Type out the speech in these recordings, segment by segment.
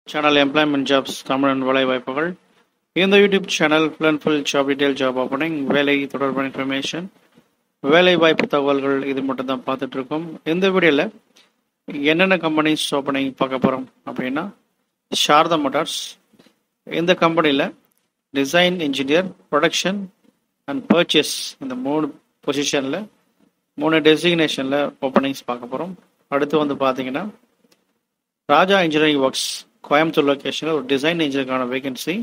channel employment jobs தமிழன் வேலை வாய்ப்புகள் இந்த YouTube channel full and full job detail job opening வேலை தொடர்பான இன்ஃபர்மேஷன் வேலை வாய்ப்பு தகவல்கள் இது மட்டும் தான் பார்த்துட்டு இருக்கோம் இந்த வீடியோவில் என்னென்ன கம்பெனிஸ் ஓப்பனிங் பார்க்க போகிறோம் அப்படின்னா சாரதா மோட்டார்ஸ் இந்த கம்பெனியில் design engineer production and purchase இந்த மூணு பொசிஷனில் மூணு டெசிக்னேஷனில் ஓப்பனிங்ஸ் பார்க்க போகிறோம் அடுத்து வந்து பார்த்தீங்கன்னா ராஜா இன்ஜினியரிங் ஒர்க்ஸ் கோயம்புத்தூர் லொக்கேஷனில் ஒரு டிசைன் இன்ஜினியருக்கான vacancy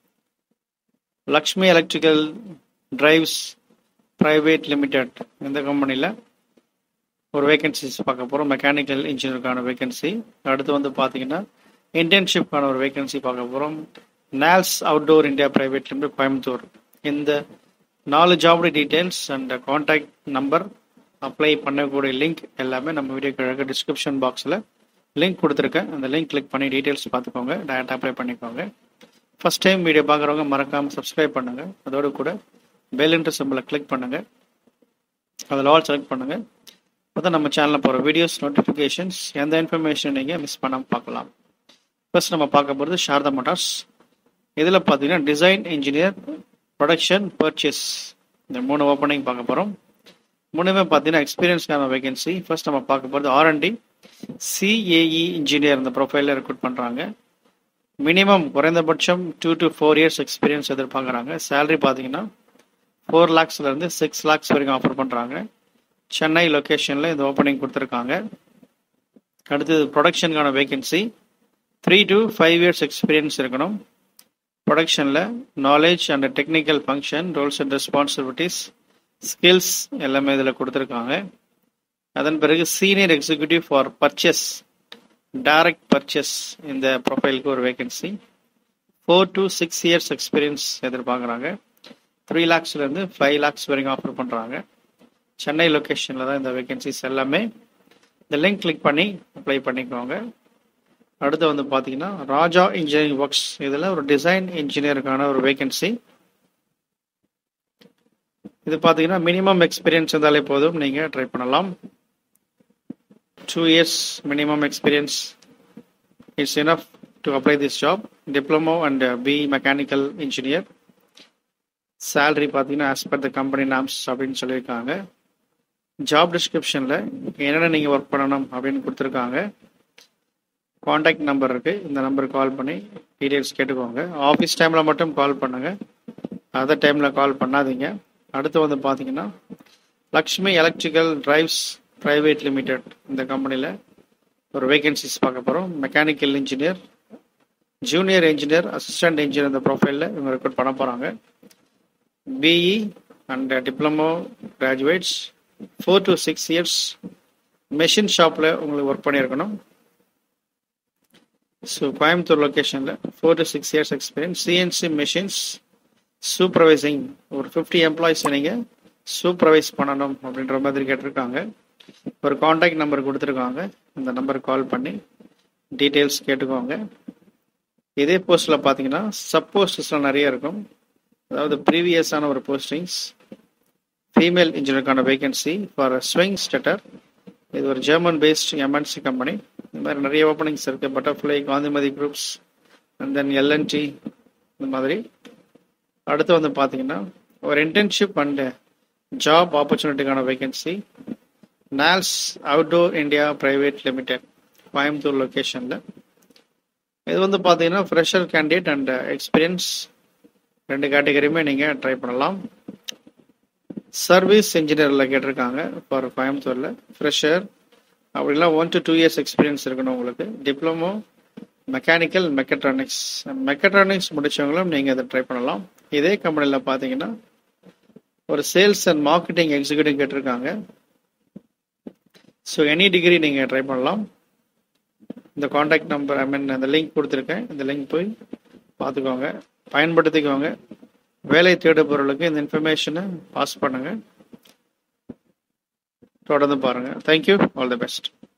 Lakshmi electrical drives private limited இந்த கம்பெனியில் ஒரு வேகன்சிஸ் பார்க்க போகிறோம் மெக்கானிக்கல் இன்ஜினியருக்கான வேகன்சி அடுத்து வந்து பார்த்தீங்கன்னா இன்டர்ன்ஷிப்கான ஒரு வேகன்சி பார்க்க போகிறோம் நால்ஸ் outdoor India private limited Coimbatore இந்த நாலு ஜாபோட details and contact number apply பண்ணக்கூடிய லிங்க் எல்லாமே நம்ம வீடியோ கீழே டிஸ்கிரிப்ஷன் பாக்ஸில் லிங்க் கொடுத்துருக்கேன் அந்த லிங்க் கிளிக் பண்ணி டீட்டெயில்ஸ் பார்த்துக்கோங்க டேரெக்டாக அப்ளை பண்ணிக்கோங்க ஃபஸ்ட் டைம் வீடியோ பார்க்குறவங்க மறக்காமல் சப்ஸ்கிரைப் பண்ணுங்கள் அதோடு கூட பெல் இன்ட்ரு சிம்பிளை கிளிக் பண்ணுங்கள் அதில் ஆல் செலக்ட் பண்ணுங்கள் அப்போ தான் நம்ம சேனலில் போகிற வீடியோஸ் நோட்டிஃபிகேஷன்ஸ் எந்த இன்ஃபர்மேஷன் நீங்கள் மிஸ் பண்ணாமல் பார்க்கலாம் ஃபர்ஸ்ட் நம்ம பார்க்க போகிறது சாரதா மோட்டார்ஸ் இதில் பார்த்தீங்கன்னா டிசைன் இன்ஜினியர் ப்ரொடக்ஷன் பர்ச்சேஸ் இந்த மூணு ஓப்பனிங் பார்க்க போகிறோம் மூணுமே பார்த்தீங்கன்னா எக்ஸ்பீரியன்ஸ்க்கான வேகன்சி ஃபர்ஸ்ட் நம்ம பார்க்க போகிறது ஆர்என்டி சிஏஇ இன்ஜினியர் இந்த ப்ரொஃபைலில் ரெக்ரூட் பண்ணுறாங்க மினிமம் குறைந்தபட்சம் two to four years experience எதிர்பார்க்குறாங்க சேலரி பார்த்தீங்கன்னா ஃபோர் லேக்ஸ்லேருந்து சிக்ஸ் லேக்ஸ் வரைக்கும் ஆஃபர் பண்ணுறாங்க சென்னை லொக்கேஷனில் இந்த ஓப்பனிங் கொடுத்துருக்காங்க அடுத்தது ப்ரொடக்ஷனுக்கான vacancy three to five years experience இருக்கணும் ப்ரொடக்ஷனில் knowledge and technical function roles and responsibilities skills எல்லாமே இதில் கொடுத்துருக்காங்க அதன் பிறகு senior executive for purchase direct purchase இந்த ப்ரொஃபைலுக்கு ஒரு vacancy four to six years experience எதிர்பார்க்குறாங்க த்ரீ லேக்ஸ்லேருந்து ஃபைவ் லேக்ஸ் வரைக்கும் ஆஃபர் பண்ணுறாங்க சென்னை லொக்கேஷனில் தான் இந்த வேகன்சிஸ் எல்லாமே இந்த லிங்க் கிளிக் பண்ணி அப்ளை பண்ணிக்கோங்க அடுத்து வந்து பார்த்தீங்கன்னா ராஜா இன்ஜினியரிங் ஒர்க்ஸ் இதில் ஒரு டிசைன் இன்ஜினியருக்கான ஒரு வேகன்சி இது பார்த்தீங்கன்னா மினிமம் எக்ஸ்பீரியன்ஸ் இருந்தாலே போதும் நீங்கள் ட்ரை பண்ணலாம் two years minimum experience it's enough to apply this job diploma and B mechanical engineer salary பார்த்தீங்கன்னா as per the company norms அப்படின்னு சொல்லியிருக்காங்க ஜாப் டிஸ்கிரிப்ஷனில் என்னென்ன நீங்கள் ஒர்க் பண்ணணும் அப்படின்னு கொடுத்துருக்காங்க காண்டாக்ட் நம்பர் இருக்குது இந்த நம்பருக்கு கால் பண்ணி டீட்டெயில்ஸ் கேட்டுக்கோங்க ஆஃபீஸ் டைமில் மட்டும் கால் பண்ணுங்கள் அதர் டைமில் கால் பண்ணாதீங்க அடுத்து வந்து பார்த்தீங்கன்னா Lakshmi electrical drives private limited இந்த கம்பெனியில் ஒரு வேகன்சிஸ் பார்க்க போகிறோம் mechanical engineer junior engineer assistant engineer இந்த ப்ரொஃபைலில் இவங்க ரெக்ரூட் பண்ண போகிறாங்க BE and diploma graduates four to six years machine ஷாப்பில் உங்களுக்கு ஒர்க் பண்ணியிருக்கணும் ஸோ கோயம்புத்தூர் லொக்கேஷனில் four to six years experience CNC machines supervising ஒரு ஃபிஃப்டி எம்ப்ளாயிஸ் நீங்கள் சூப்பர்வைஸ் பண்ணணும் அப்படின்ற மாதிரி கேட்டிருக்காங்க ஒரு காண்டாக்ட் நம்பர் கொடுத்துருக்காங்க இந்த நம்பருக்கு கால் பண்ணி டீட்டெயில்ஸ் கேட்டுக்கோங்க இதே போஸ்ட்டில் பார்த்தீங்கன்னா சப் போஸ்டஸ்லாம் நிறைய இருக்கும் அதாவது ப்ரீவியஸான ஒரு போஸ்டிங்ஸ் ஃபீமேல் இன்ஜினியருக்கான வேகன்சி ஃபார் ஸ்விங் ஸ்டெட்டர் இது ஒரு ஜெர்மன் பேஸ்ட் எம்என்சி கம்பெனி இந்த மாதிரி நிறைய ஓப்பனிங்ஸ் இருக்குது butterfly Gandhimathi groups and then L and T இந்த மாதிரி அடுத்து வந்து பார்த்தீங்கன்னா ஒரு இன்டர்ன்ஷிப் அண்ட் ஜாப் ஆப்பர்ச்சுனிட்டிக்கான வேகன்சி நால்ஸ் outdoor India private limited Coimbatore லொக்கேஷனில் இது வந்து பார்த்தீங்கன்னா ஃப்ரெஷர் கேண்டிடேட் அண்ட் எக்ஸ்பீரியன்ஸ் ரெண்டு கேட்டகரியுமே நீங்கள் ட்ரை பண்ணலாம் சர்வீஸ் இன்ஜினியரில் கேட்டிருக்காங்க ஃபார் கோயம்புத்தூரில் ஃப்ரெஷர் அப்படிலாம் one to two years experience இருக்கணும் உங்களுக்கு டிப்ளமோ மெக்கானிக்கல் மெக்கட்ரானிக்ஸ் மெக்கட்ரானிக்ஸ் முடித்தவங்களும் நீங்கள் அதை ட்ரை பண்ணலாம் இதே கம்பெனியில் பார்த்தீங்கன்னா ஒரு சேல்ஸ் அண்ட் மார்க்கெட்டிங் எக்ஸிக்யூட்டிவ் கேட்டிருக்காங்க ஸோ எனி டிகிரி நீங்கள் ட்ரை பண்ணலாம் இந்த காண்டாக்ட் நம்பர் ஐ மீன் அந்த லிங்க் கொடுத்துருக்கேன் இந்த லிங்க் போய் பார்த்துக்கோங்க பயன்படுத்திக்கோங்க வேலை தேடுபவர்களுக்கு இந்த இன்ஃபர்மேஷனை பாஸ் பண்ணுங்கள் தொடர்ந்து பாருங்கள் தேங்க்யூ ஆல் தி பெஸ்ட்